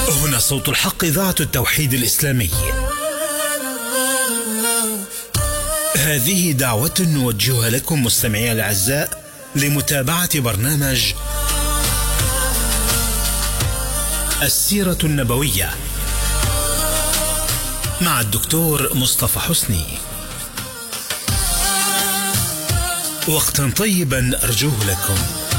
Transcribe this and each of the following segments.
هنا صوت الحق إذاعة التوحيد الإسلامي هذه دعوة نوجهها لكم مستمعي الأعزاء لمتابعة برنامج السيرة النبوية مع الدكتور مصطفى حسني وقتا طيبا أرجوه لكم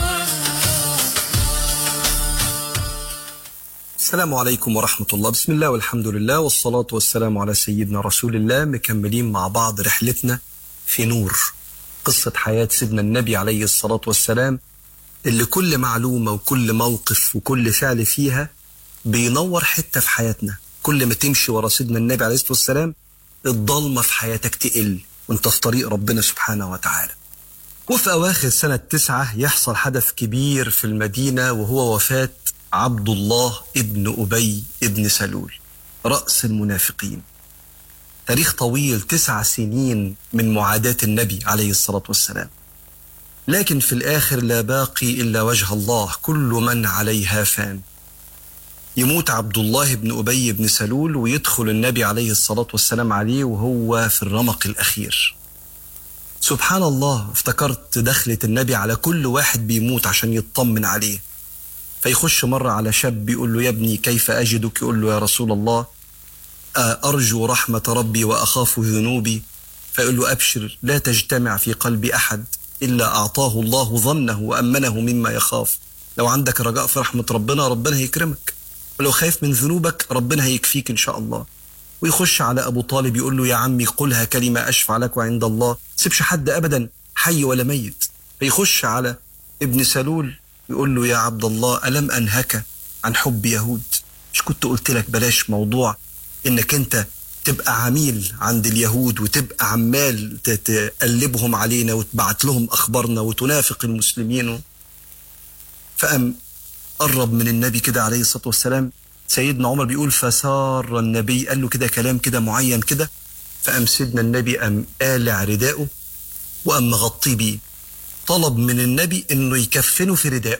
السلام عليكم ورحمة الله بسم الله والحمد لله والصلاة والسلام على سيدنا رسول الله مكملين مع بعض رحلتنا في نور قصة حياة سيدنا النبي عليه الصلاة والسلام اللي كل معلومة وكل موقف وكل فعل فيها بينور حتة في حياتنا كل ما تمشي ورا سيدنا النبي عليه الصلاة والسلام الضلمة في حياتك تقل وانت في طريق ربنا سبحانه وتعالى وفي أواخر سنة تسعة يحصل حدث كبير في المدينة وهو وفاة عبد الله ابن أبي ابن سلول رأس المنافقين تاريخ طويل تسع سنين من معاداة النبي عليه الصلاة والسلام لكن في الآخر لا باقي إلا وجه الله كل من عليها فان يموت عبد الله بن أبي بن سلول ويدخل النبي عليه الصلاة والسلام عليه وهو في الرمق الأخير سبحان الله افتكرت دخلة النبي على كل واحد بيموت عشان يطمن عليه فيخش مرة على شاب يقول له يا ابني كيف أجدك يقول له يا رسول الله أرجو رحمة ربي وأخاف ذنوبي فيقول له أبشر لا تجتمع في قلب أحد إلا أعطاه الله ظنه وأمنه مما يخاف لو عندك رجاء في رحمة ربنا ربنا هيكرمك ولو خايف من ذنوبك ربنا هيكفيك إن شاء الله ويخش على أبو طالب يقول له يا عمي قلها كلمة أشفع لك وعند الله سيبش حد أبدا حي ولا ميت فيخش على ابن سلول يقول له يا عبد الله ألم أنهك عن حب يهود مش كنت قلت لك بلاش موضوع إنك أنت تبقى عميل عند اليهود وتبقى عمال تقلبهم علينا وتبعت لهم أخبارنا وتنافق المسلمين فأم قرب من النبي كده عليه الصلاة والسلام سيدنا عمر بيقول فسار النبي قال له كده كلام كده معين كده فأم سيدنا النبي أم قالع رداءه وأم مغطيه بيه طلب من النبي انه يكفنه في رداءه